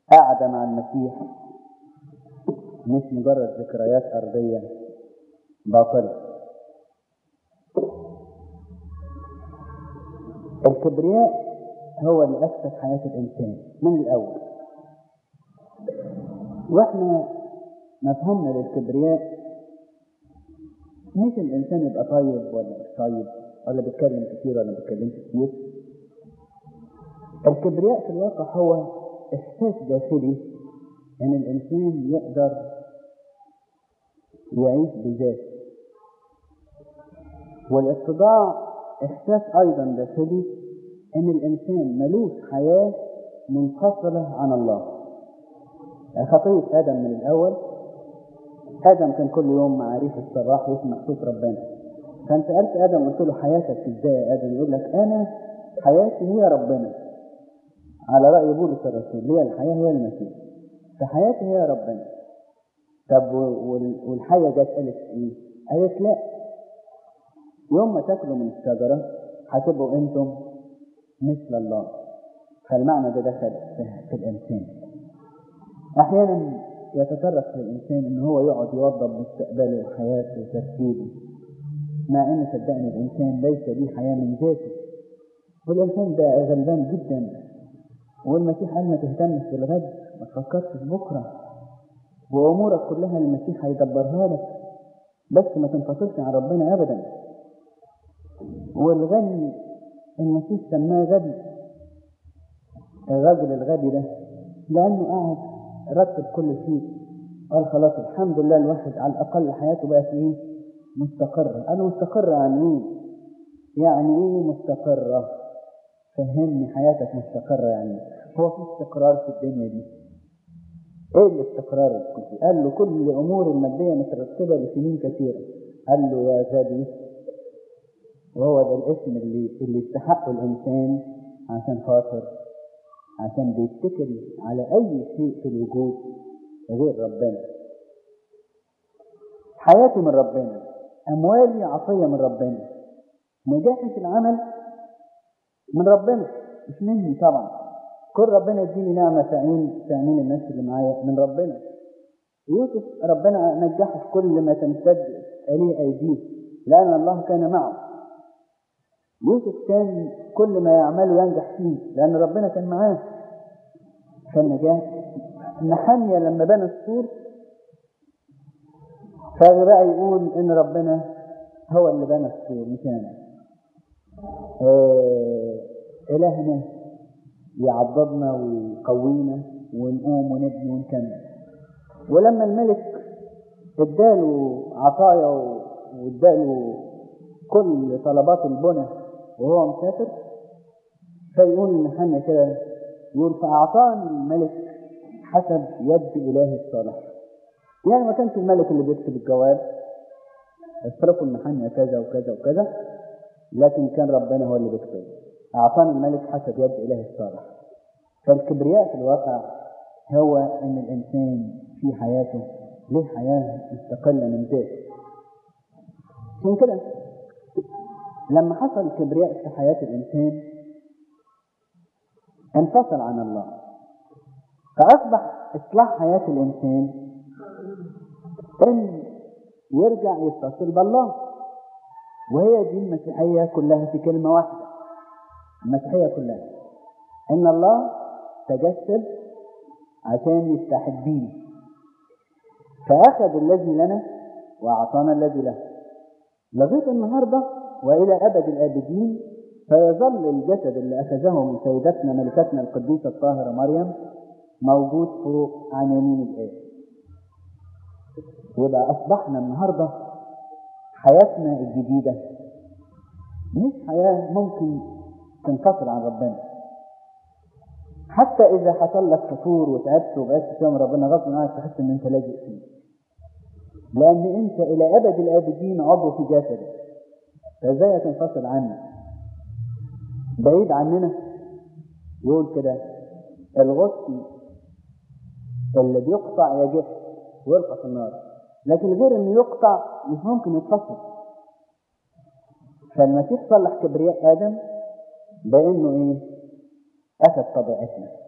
قعدة مع المسيح مش مجرد ذكريات أرضية باطلة الكبرياء هو اللي أفسد حياة الإنسان من الأول وإحنا مفهومنا للكبرياء مش الإنسان يبقى طيب ولا مش طيب ولا بيتكلم كتير ولا ما بيتكلمش كتير الكبرياء في الواقع هو إحساس داخلي أن الإنسان يقدر يعيش بذاته والاتضاع إحساس أيضا داخلي أن الإنسان ملوش حياة منفصلة عن الله خطية آدم من الأول آدم كان كل يوم مع ريح الصباح يسمع صوت ربنا كان سألت آدم قلت له حياتك إزاي يا آدم يقول لك أنا حياتي هي ربنا على رأي بولس الرسول هي الحياة هي المسيح فحياتي هي ربنا طب والحية جت قالت إيه؟ قالت لا يوم ما تاكلوا من الشجرة هتبقوا أنتم مثل الله فالمعنى ده دخل في الإنسان أحيانا يتطرق في الإنسان إن هو يقعد يوضب مستقبله وحياته وترتيبه مع إن صدقني الإنسان ليس ليه حياة من ذاته والإنسان ده غلبان جدا والمسيح قال ما تهتمش بالغد ما تفكرش في بكرة وأمورك كلها المسيح هيدبرها لك بس ما تنفصلش عن ربنا أبدا والغني المسيح سماه غبي الرجل الغبي ده لأنه قاعد رتب كل شيء قال خلاص الحمد لله الواحد على الأقل حياته بقت إيه مستقرة أنا مستقرة يعني إيه يعني إيه مستقرة فهمني حياتك مستقرة يعني هو في استقرار في الدنيا دي ايه الاستقرار الكلي قال له كل الامور المادية مترتبة لسنين كثيرة قال له يا غبي وهو ده الاسم اللي اللي يستحقه الانسان عشان خاطر عشان بيتكل على اي شيء في الوجود غير ربنا حياتي من ربنا اموالي عطية من ربنا نجاحي في العمل من ربنا مش مني طبعا كل ربنا يديني نعمة في عين في عينين الناس اللي معايا من ربنا يوسف ربنا نجحه في كل ما تمتد إليه أيديه لأن الله كان معه يوسف كان كل ما يعمله ينجح فيه لأن ربنا كان معاه كان نجاح نحمية لما بنى السور فبقى يقول إن ربنا هو اللي بنى السور مش أنا آه إلهنا يعضدنا ويقوينا ونقوم ونبني ونكمل ولما الملك اداله عطايا واداله كل طلبات البنى وهو مسافر فيقول محمد كده يقول فأعطاني الملك حسب يد إله الصالح يعني ما كانش الملك اللي بيكتب الجواب اصرفوا المحنة كذا وكذا وكذا لكن كان ربنا هو اللي بيكتب أعطاني الملك حسب يد إله الصالح فالكبرياء في الواقع هو أن الإنسان في حياته له حياة مستقلة من ذاته عشان كده لما حصل الكبرياء في حياة الإنسان انفصل عن الله فأصبح إصلاح حياة الإنسان إن يرجع يتصل بالله وهي دي المسيحية كلها في كلمة واحدة المسيحية كلها إن الله تجسد عشان يستحب بينا فأخذ الذي لنا وأعطانا الذي له لغاية النهاردة وإلى أبد الآبدين فيظل الجسد اللي أخذه من سيدتنا ملكتنا القديسة الطاهرة مريم موجود فوق عن يمين الآب يبقى أصبحنا النهاردة حياتنا الجديدة مش حياة ممكن تنفصل عن ربنا حتى إذا حصل لك فطور وتعبت وبقيت تساوم ربنا غصب عنك تحس إن أنت لازق فيه لأن أنت إلى أبد الآبدين عضو في جسدك فإزاي تنفصل عنه بعيد عننا يقول كده الغصن اللي بيقطع يجف ويلقى في النار لكن غير انه يقطع مش ممكن يتفصل فالمسيح صلح كبرياء ادم بانه ايه اخذ طبيعتنا